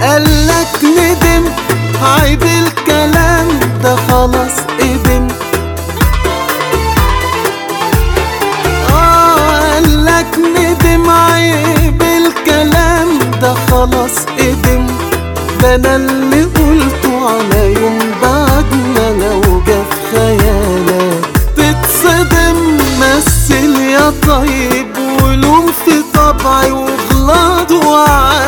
قالك ندم عيب الكلام ده خلاص قدم آه قالك ندم عيب الكلام ده خلاص قدم ده انا اللي قلته على يوم بعدنا لو جه في خيالك تتصدم مثل يا طيب ولوم في طبعي وغلط وعاد